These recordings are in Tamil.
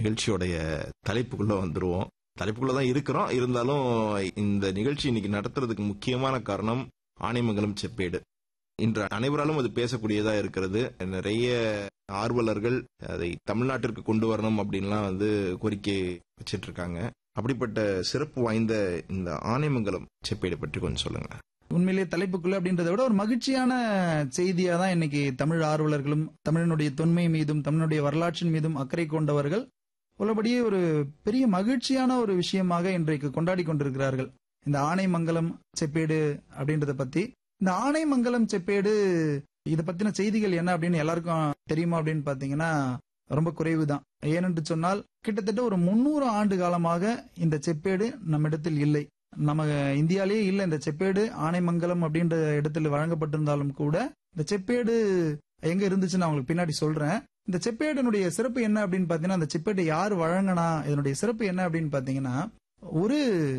நிகழ்ச்சியோடைய தலைப்புக்குள்ள வந்துருவோம் தலைப்புக்குள்ள தான் இருக்கிறோம் இருந்தாலும் இந்த நிகழ்ச்சி இன்னைக்கு நடத்துறதுக்கு முக்கியமான காரணம் ஆனைமங்கலம் செப்பேடு இன்று அனைவராலும் அது பேசக்கூடியதா இருக்கிறது நிறைய ஆர்வலர்கள் அதை தமிழ்நாட்டிற்கு கொண்டு வரணும் அப்படின்லாம் வந்து கோரிக்கை வச்சிட்டு இருக்காங்க அப்படிப்பட்ட சிறப்பு வாய்ந்த இந்த ஆனைமங்கலம் செப்பேடு பற்றி கொஞ்சம் சொல்லுங்க உண்மையிலேயே தலைப்புக்குள்ள அப்படின்றத விட ஒரு மகிழ்ச்சியான செய்தியா தான் இன்னைக்கு தமிழ் ஆர்வலர்களும் தமிழனுடைய தொன்மை மீதும் தமிழனுடைய வரலாற்றின் மீதும் அக்கறை கொண்டவர்கள் உள்ளபடியே ஒரு பெரிய மகிழ்ச்சியான ஒரு விஷயமாக இன்றைக்கு கொண்டாடி கொண்டிருக்கிறார்கள் இந்த ஆனைமங்கலம் செப்பேடு அப்படின்றத பத்தி இந்த ஆனைமங்கலம் செப்பேடு இதை பத்தின செய்திகள் என்ன அப்படின்னு எல்லாருக்கும் தெரியுமா அப்படின்னு பாத்தீங்கன்னா ரொம்ப குறைவு தான் ஏனென்று சொன்னால் கிட்டத்தட்ட ஒரு முன்னூறு ஆண்டு காலமாக இந்த செப்பேடு நம்மிடத்தில் இல்லை நம்ம இந்தியாலேயே இல்ல இந்த செப்பேடு ஆனைமங்கலம் அப்படின்ற இடத்துல வழங்கப்பட்டிருந்தாலும் கூட இந்த செப்பேடு எங்க இருந்துச்சுன்னு நான் உங்களுக்கு பின்னாடி சொல்றேன் இந்த செப்பேடனுடைய சிறப்பு என்ன அப்படின்னு பாத்தீங்கன்னா அந்த செப்பேடு யார் வழங்கினா இதனுடைய சிறப்பு என்ன அப்படின்னு பாத்தீங்கன்னா ஒரு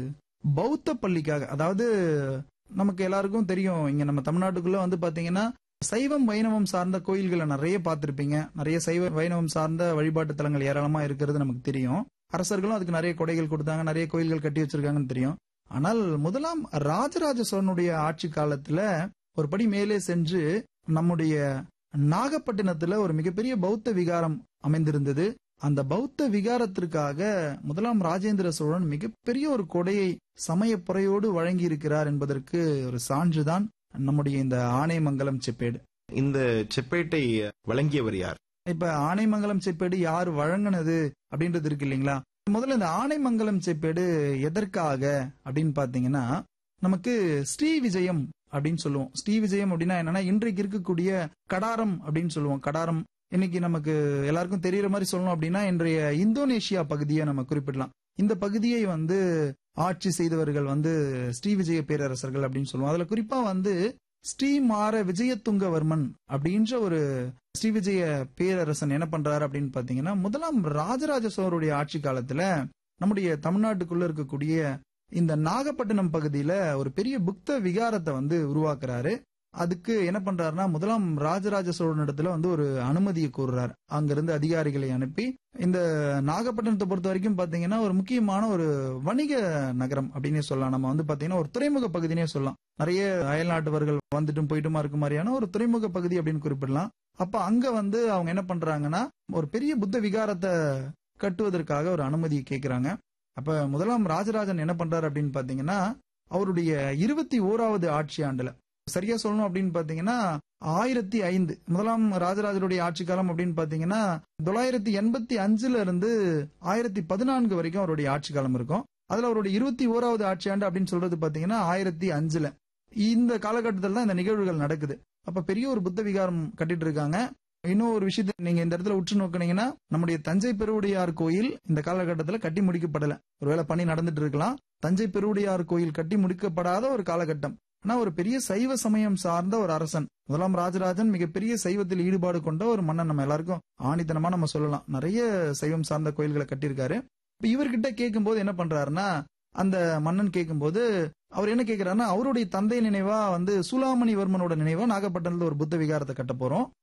பௌத்த பள்ளிக்காக அதாவது நமக்கு எல்லாருக்கும் தெரியும் இங்க நம்ம தமிழ்நாட்டுக்குள்ள வந்து பாத்தீங்கன்னா சைவம் வைணவம் சார்ந்த கோயில்களை நிறைய பார்த்திருப்பீங்க நிறைய சைவ வைணவம் சார்ந்த வழிபாட்டு தலங்கள் ஏராளமா இருக்கிறது நமக்கு தெரியும் அரசர்களும் அதுக்கு நிறைய கொடைகள் கொடுத்தாங்க நிறைய கோயில்கள் கட்டி வச்சிருக்காங்கன்னு தெரியும் ஆனால் முதலாம் ராஜராஜ சோழனுடைய ஆட்சி காலத்துல ஒரு படி மேலே சென்று நம்முடைய நாகப்பட்டினத்துல ஒரு மிகப்பெரிய பௌத்த விகாரம் அமைந்திருந்தது அந்த பௌத்த விகாரத்திற்காக முதலாம் ராஜேந்திர சோழன் மிகப்பெரிய ஒரு கொடையை சமயப்புறையோடு வழங்கி இருக்கிறார் என்பதற்கு ஒரு சான்றுதான் நம்முடைய இந்த ஆனைமங்கலம் செப்பேடு இந்த செப்பேட்டை வழங்கியவர் யார் இப்ப ஆனைமங்கலம் செப்பேடு யார் வழங்கினது அப்படின்றது இருக்கு இல்லைங்களா முதல்ல இந்த ஆனைமங்கலம் செப்பேடு எதற்காக அப்படின்னு பாத்தீங்கன்னா நமக்கு ஸ்ரீ விஜயம் அப்படின்னு சொல்லுவோம் ஸ்ரீ விஜயம் அப்படின்னா என்னன்னா இன்றைக்கு இருக்கக்கூடிய கடாரம் அப்படின்னு சொல்லுவோம் கடாரம் இன்னைக்கு நமக்கு எல்லாருக்கும் தெரியற மாதிரி சொல்லணும் அப்படின்னா இன்றைய இந்தோனேஷியா பகுதியை நம்ம குறிப்பிடலாம் இந்த பகுதியை வந்து ஆட்சி செய்தவர்கள் வந்து ஸ்ரீ விஜய பேரரசர்கள் அப்படின்னு சொல்லுவோம் அதுல குறிப்பா வந்து ஸ்ரீமார விஜயதுங்கவர்மன் அப்படின்ற ஒரு ஸ்ரீ விஜய பேரரசன் என்ன பண்றாரு அப்படின்னு பாத்தீங்கன்னா முதலாம் ராஜராஜ சோழருடைய ஆட்சி காலத்துல நம்முடைய தமிழ்நாட்டுக்குள்ள இருக்கக்கூடிய இந்த நாகப்பட்டினம் பகுதியில ஒரு பெரிய புக்த விகாரத்தை வந்து உருவாக்குறாரு அதுக்கு என்ன பண்றாருன்னா முதலாம் ராஜராஜ சோழன் இடத்துல வந்து ஒரு அனுமதியை கோருறாரு அங்கிருந்து அதிகாரிகளை அனுப்பி இந்த நாகப்பட்டினத்தை பொறுத்த வரைக்கும் பாத்தீங்கன்னா ஒரு முக்கியமான ஒரு வணிக நகரம் அப்படின்னே சொல்லலாம் நம்ம வந்து பாத்தீங்கன்னா ஒரு துறைமுக பகுதினே சொல்லலாம் நிறைய அயல்நாட்டவர்கள் வந்துட்டும் போயிட்டுமா இருக்க மாதிரியான ஒரு துறைமுக பகுதி அப்படின்னு குறிப்பிடலாம் அப்ப அங்க வந்து அவங்க என்ன பண்றாங்கன்னா ஒரு பெரிய புத்த விகாரத்தை கட்டுவதற்காக ஒரு அனுமதியை கேட்கிறாங்க அப்ப முதலாம் ராஜராஜன் என்ன பண்றாரு அப்படின்னு பாத்தீங்கன்னா அவருடைய இருபத்தி ஓராவது ஆட்சி ஆண்டுல சரியா சொல்லணும் அப்படின்னு பாத்தீங்கன்னா ஆயிரத்தி ஐந்து முதலாம் ராஜராஜருடைய ஆட்சி காலம் அப்படின்னு பாத்தீங்கன்னா தொள்ளாயிரத்தி எண்பத்தி அஞ்சுல இருந்து ஆயிரத்தி பதினான்கு வரைக்கும் அவருடைய ஆட்சி காலம் இருக்கும் அதுல அவருடைய இருபத்தி ஓராவது ஆட்சி ஆண்டு அப்படின்னு சொல்றது பாத்தீங்கன்னா ஆயிரத்தி அஞ்சுல இந்த காலகட்டத்தில் தான் இந்த நிகழ்வுகள் நடக்குது அப்ப பெரிய ஒரு புத்த விகாரம் கட்டிட்டு இருக்காங்க இன்னும் ஒரு விஷயத்தை நீங்க இந்த இடத்துல உற்று நோக்கினீங்கன்னா நம்முடைய தஞ்சை பெருவுடையார் கோயில் இந்த காலகட்டத்தில் கட்டி முடிக்கப்படல ஒருவேளை பணி நடந்துட்டு இருக்கலாம் தஞ்சை பெருவுடையார் கோயில் கட்டி முடிக்கப்படாத ஒரு காலகட்டம் ஆனா ஒரு பெரிய சைவ சமயம் சார்ந்த ஒரு அரசன் முதலாம் ராஜராஜன் மிகப்பெரிய சைவத்தில் ஈடுபாடு கொண்ட ஒரு மன்னன் நம்ம எல்லாருக்கும் ஆணித்தனமா நம்ம சொல்லலாம் நிறைய சைவம் சார்ந்த கோயில்களை கட்டியிருக்காரு இப்ப இவர்கிட்ட கேட்கும்போது என்ன பண்றாருன்னா அந்த மன்னன் கேட்கும்போது அவர் என்ன கேட்கிறாருன்னா அவருடைய தந்தை நினைவா வந்து சூலாமணிவர்மனோட நினைவா நாகப்பட்டினத்துல ஒரு புத்த விகாரத்தை கட்ட போறோம்